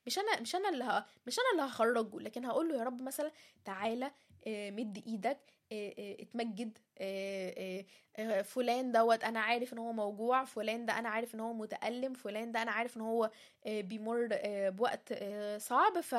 مش انا مش انا اللي ه... مش انا اللي هخرجه لكن هقول له يا رب مثلا تعالى آه، مد ايدك آه، آه، اتمجد آه، آه، آه، فلان دوت انا عارف ان هو موجوع فلان ده انا عارف ان هو متألم فلان ده انا عارف ان هو آه، بيمر آه، بوقت آه، صعب ف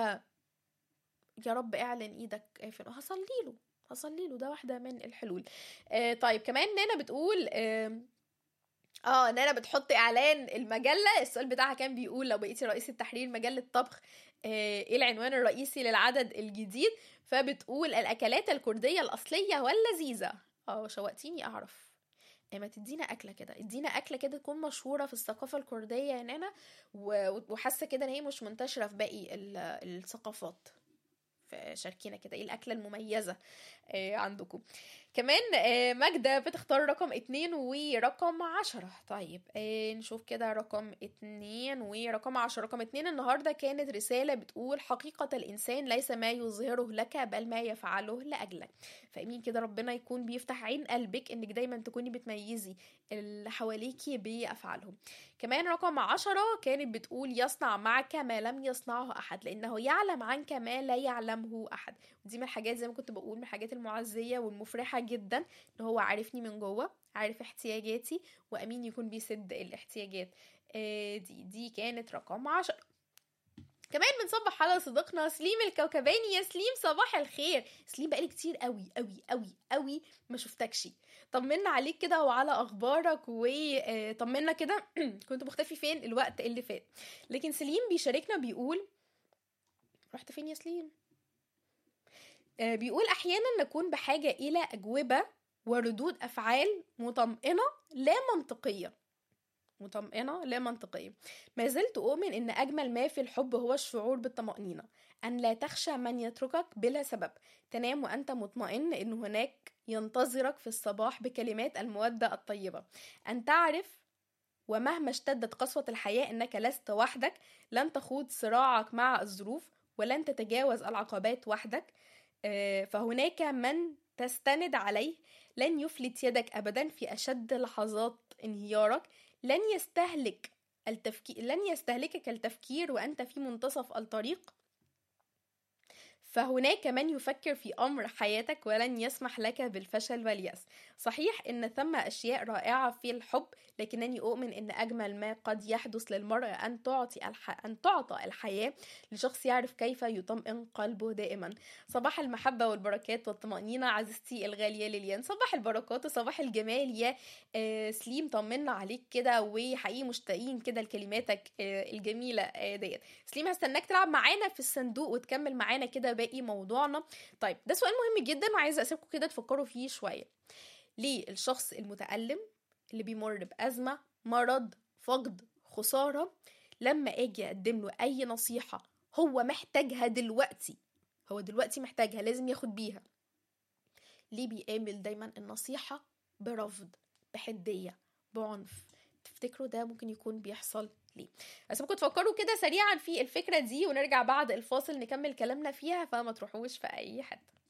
يا رب اعلن ايدك آه، في هصلي له هصلي له ده واحدة من الحلول آه طيب كمان نانا بتقول آه اه نانا بتحط اعلان المجله السؤال بتاعها كان بيقول لو بقيتي رئيسة تحرير مجله طبخ آه، ايه العنوان الرئيسي للعدد الجديد فبتقول الاكلات الكرديه الاصليه واللذيذه اه شوقتيني اعرف آه، ما تدينا اكله كده ادينا اكله كده تكون مشهوره في الثقافه الكرديه يا نانا و- وحاسه كده ان هي مش منتشره في باقي ال- الثقافات فشاركينا كده ايه الاكله المميزه آه، عندكم كمان آه، ماجدة بتختار رقم اتنين ورقم عشرة طيب آه، نشوف كده رقم اتنين ورقم عشرة رقم اتنين النهاردة كانت رسالة بتقول حقيقة الإنسان ليس ما يظهره لك بل ما يفعله لأجلك فأمين كده ربنا يكون بيفتح عين قلبك إنك دايما تكوني بتميزي اللي حواليكي بأفعالهم كمان رقم عشرة كانت بتقول يصنع معك ما لم يصنعه أحد لأنه يعلم عنك ما لا يعلمه أحد ودي من الحاجات زي ما كنت بقول من الحاجات المعزية والمفرحة جدا ان هو عارفني من جوه عارف احتياجاتي وامين يكون بيسد الاحتياجات آه، دي دي كانت رقم عشرة كمان بنصبح على صديقنا سليم الكوكباني يا سليم صباح الخير سليم بقالي كتير قوي قوي قوي قوي ما شفتكش طمنا عليك كده وعلى اخبارك وطمنا كده كنت مختفي فين الوقت اللي فات لكن سليم بيشاركنا بيقول رحت فين يا سليم آه، بيقول احيانا نكون بحاجه الى اجوبه وردود افعال مطمئنه لا منطقيه مطمئنه لا منطقيه ما زلت اؤمن ان اجمل ما في الحب هو الشعور بالطمانينه ان لا تخشى من يتركك بلا سبب تنام وانت مطمئن ان هناك ينتظرك في الصباح بكلمات الموده الطيبه ان تعرف ومهما اشتدت قسوة الحياة انك لست وحدك لن تخوض صراعك مع الظروف ولن تتجاوز العقبات وحدك آه، فهناك من تستند عليه لن يفلت يدك ابدا في اشد لحظات انهيارك لن يستهلك التفكير لن يستهلكك التفكير وانت في منتصف الطريق فهناك من يفكر في امر حياتك ولن يسمح لك بالفشل والياس صحيح ان ثم اشياء رائعه في الحب لكنني اؤمن ان اجمل ما قد يحدث للمرء ان تعطي الح... ان تعطى الحياه لشخص يعرف كيف يطمئن قلبه دائما صباح المحبه والبركات والطمانينه عزيزتي الغاليه ليليان صباح البركات وصباح الجمال يا آه، سليم طمنا عليك كده وحقيقي مشتاقين كده لكلماتك آه، الجميله آه، ديت سليم هستناك تلعب معانا في الصندوق وتكمل معانا كده باقي موضوعنا طيب ده سؤال مهم جدا وعايزه اسيبكم كده تفكروا فيه شويه ليه الشخص المتألم اللي بيمر بأزمة مرض فقد خسارة لما اجي اقدم له اي نصيحة هو محتاجها دلوقتي هو دلوقتي محتاجها لازم ياخد بيها ليه بيقابل دايما النصيحة برفض بحدية بعنف تفتكروا ده ممكن يكون بيحصل ليه اسيبكم تفكروا كده سريعا في الفكرة دي ونرجع بعد الفاصل نكمل كلامنا فيها فما تروحوش في اي حتة